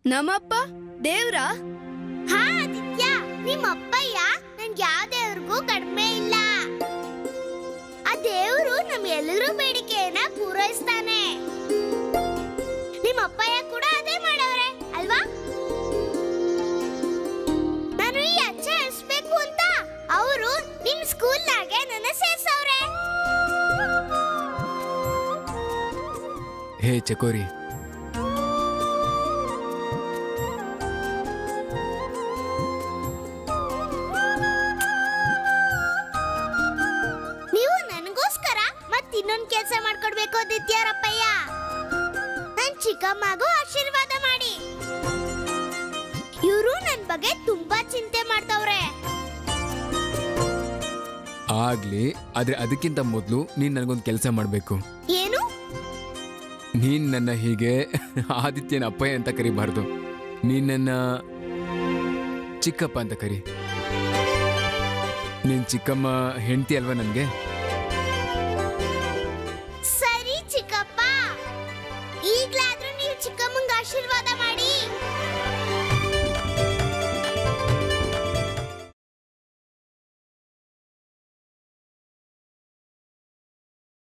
ನಮ್ಮಪ್ಪ ದೇವ್ರಾ ಹಾ ಆದಿತ್ಯ ನಿಮ್ಮ ಅಪ್ಪಯ್ಯ ನನ್ಗೆ ಯಾವ ದೇವ್ರಿಗೂ ಕಡಿಮೆ ಇಲ್ಲ ಆ ದೇವ್ರು ನಮ್ ಎಲ್ಲರೂ ಬೇಡಿಕೆಯನ್ನ ಪೂರೈಸ್ತಾನೆ ನಿಮ್ಮ ಅಪ್ಪಯ್ಯ ಕೂಡ ಅದೇ ಮಾಡವ್ರೆ ಅಲ್ವಾ ನಾನು ಈ ಅಚ್ಚ ಹರಿಸ್ಬೇಕು ಅಂತ ಅವರು ನಿಮ್ ಸ್ಕೂಲ್ನಾಗೆ ನನ್ನ ಸೇರ್ಸವ್ರೆ ಹೇ ಚಕೋರಿ ನೀವು ನನಗೋಸ್ಕರ ಮತ್ ಇನ್ನೊಂದ್ ಕೆಲಸ ಮಾಡ್ಕೊಡ್ಬೇಕು ಆದಿತ್ಯರಪ್ಪಯ್ಯ ನನ್ ಚಿಕ್ಕಮ್ಮಗೂ ಆಶೀರ್ವಾದ ಮಾಡಿ ಇವರು ನನ್ ಬಗ್ಗೆ ತುಂಬಾ ಚಿಂತೆ ಮಾಡ್ತವ್ರೆ ಆಗ್ಲಿ ಆದ್ರೆ ಅದಕ್ಕಿಂತ ಮೊದಲು ನೀನ್ ನನಗೊಂದು ಕೆಲಸ ಮಾಡಬೇಕು ಏನು ನೀನ್ ನನ್ನ ಹೀಗೆ ಆದಿತ್ಯನ ಅಪ್ಪಯ್ಯ ಅಂತ ಕರಿಬಾರ್ದು ನೀನ್ ನನ್ನ ಚಿಕ್ಕಪ್ಪ ಅಂತ ಕರಿ ನೀನ್ ಚಿಕ್ಕಮ್ಮ ಹೆಂಡತಿ ಅಲ್ವಾ ನನಗೆ ಸರಿ ಚಿಕ್ಕಪ್ಪ ಈಗ್ಲಾದ್ರೂ ನೀವು ಚಿಕ್ಕಮ್ಮಂಗ ಆಶೀರ್ವಾದ